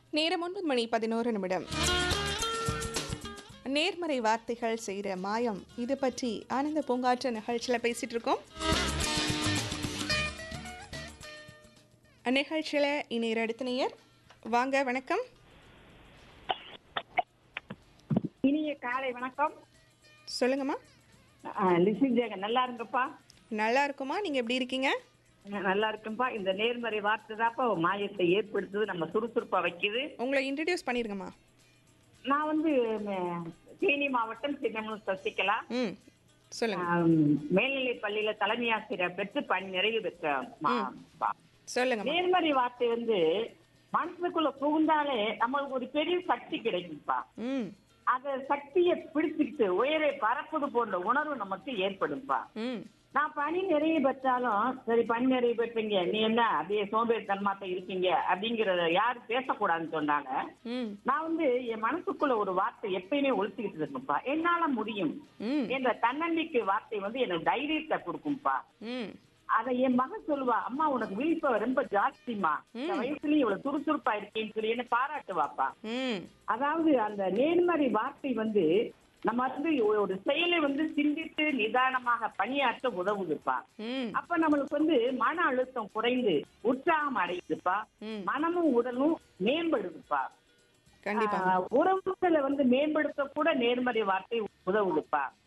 நேரம் ஒன்பது மணி பதினோரு நிமிடம் நேர்மறை வார்த்தைகள் செய்கிற மாயம் இது பற்றி ஆனந்த பூங்காற்று நிகழ்ச்சியில் பேசிட்டு இருக்கோம் நிகழ்ச்சியில் இணையர் அடுத்த நேயர் வாங்க வணக்கம் இனிய காலை வணக்கம் சொல்லுங்கம்மா லிசி ஜெகன் நல்லா இருங்கப்பா நல்லா இருக்குமா நீங்கள் எப்படி இருக்கீங்க நல்லா இருக்கும்பா இந்த நேர்மறை வார்த்தை தான்ப்பா மாயத்தை ஏற்படுத்துது நம்ம சுறுசுறுப்பா வைக்குது உங்களை இன்ட்ரடியூஸ் பண்ணிருங்கம்மா நான் வந்து ம- தேனி மாவட்டம் சின்னமனூர் சசிகலா ம் சொல்லுங்க ஆம், மேல்நிலை பள்ளியில தலைமை ஆசிரியர் பெற்று பணி நிறைவு பெற்ற மா- பா. சொல்லுங்கம்மா நேர்மறை வார்த்தை வந்து மனசுக்குள்ள புகுந்தாலே நம்மளுக்கு ஒரு பெரிய சக்தி கிடைக்கும்ப்பா ம் அந்த சக்தியை பிடிச்சுக்கிட்டு உயரை பறப்பது போன்ற உணர்வு நமக்கு ஏற்படும்ப்பா ம் நான் பணி நிறைய பெற்றாலும் சரி பணி நிறைய பெற்றீங்க நீ என்ன அப்படியே சோம்பேறித்தனமாத்த இருக்கீங்க அப்படிங்கறத யாரும் பேசக்கூடாதுன்னு சொன்னாங்க ம் நான் வந்து என் மனசுக்குள்ள ஒரு வார்த்தை எப்பயுமே ஒழிச்சுக்கிட்டு இருக்கேன்ப்பா என்னால முடியும் ம் என்ற தன்னம்பிக்கை வார்த்தை வந்து எனக்கு தைரியத்தை கொடுக்கும்பா ம் அதை என் மகன் சொல்லுவா அம்மா உனக்கு விழிப்ப ரொம்ப ஜாஸ்திமா இந்த வயசுலயும் இவ்வளவு சுறுசுறுப்பா இருக்கேன்னு சொல்லி என்ன பாராட்டுவாப்பா ம் அதாவது அந்த நேர்மறை வார்த்தை வந்து நம்ம வந்து ஒரு செயலை வந்து சிந்தித்து நிதானமாக பணியாற்ற உதவுதுப்பா ம் அப்ப நம்மளுக்கு வந்து மன அழுத்தம் குறைந்து உற்சாகம் அடையுதுப்பா ம் மனமும் உடலும் மேம்படுதுப்பா கண்டிப்பா ஆஹ் உறவுகளை வந்து மேம்படுத்த கூட நேர்மறை வார்த்தை உதவுதுப்பா